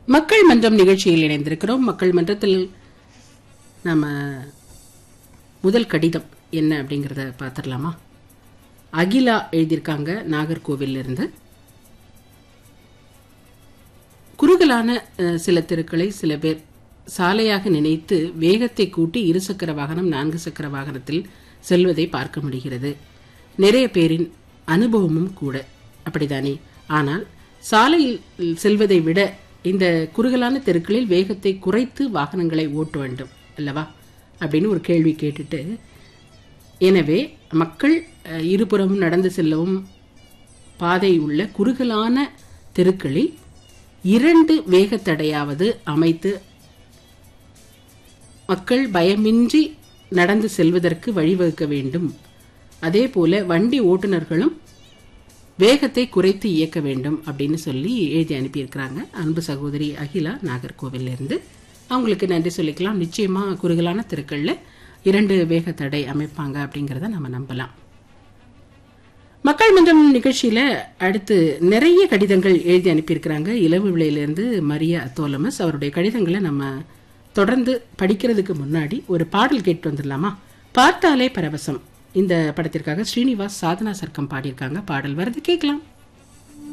மக்கள் மன்றம் நிகழ்ச்சியில் இணைந்திருக்கிறோம் மக்கள் மன்றத்தில் நாம முதல் கடிதம் என்ன அப்படிங்கறத பார்த்துடலாமா அகிலா எழுதியிருக்காங்க நாகர்கோவில்ல இருந்து குறுகலான அஹ், சில தெருக்களை சில பேர் சாலையாக நினைத்து வேகத்தை கூட்டி இருசக்கர வாகனம் நான்கு சக்கர வாகனத்தில் செல்வதை பார்க்க முடிகிறது நிறைய பேரின் அனுபவமும் கூட அப்படிதானே ஆனால் சாலையில் செல்வதை விட இந்த குறுகலான தெருக்களில் வேகத்தை குறைத்து வாகனங்களை ஓட்ட வேண்டும் அல்லவா அப்படின்னு ஒரு கேள்வி கேட்டுட்டு எனவே மக்கள் அஹ், இருபுறமும் நடந்து செல்லவும் பாதை உள்ள குறுகலான தெருக்களில் இரண்டு வேகத்தடையாவது அமைத்து மக்கள் பயமின்றி நடந்து செல்வதற்கு வழிவகுக்க வேண்டும் அதே போல வண்டி ஓட்டுநர்களும் வேகத்தை குறைத்து இயக்க வேண்டும் அப்படின்னு சொல்லி எழுதி அனுப்பியிருக்கிறாங்க அன்பு சகோதரி அகிலா நாகர்கோவில்ல இருந்து அவங்களுக்கு நன்றி சொல்லிக்கலாம் நிச்சயமா குறுகலான தெருக்கள்ல இரண்டு வேகத்தடை அமைப்பாங்க அப்படிங்கறத நம்ம நம்பலாம் மக்கள் மன்றம் நிகழ்ச்சியில அடுத்து நிறைய கடிதங்கள் எழுதி அனுப்பியிருக்கிறாங்க இளவு விலையிலிருந்து மரியா தோலமஸ் அவருடைய கடிதங்களை நம்ம தொடர்ந்து படிக்கிறதுக்கு முன்னாடி ஒரு பாடல் கேட்டு வந்துடலாமா பார்த்தாலே பரவசம் இந்த படத்திற்காக ஸ்ரீனிவாஸ் சாதனா சர்க்கம் பாடியிருக்காங்க பாடல் வருது கேட்கலாம்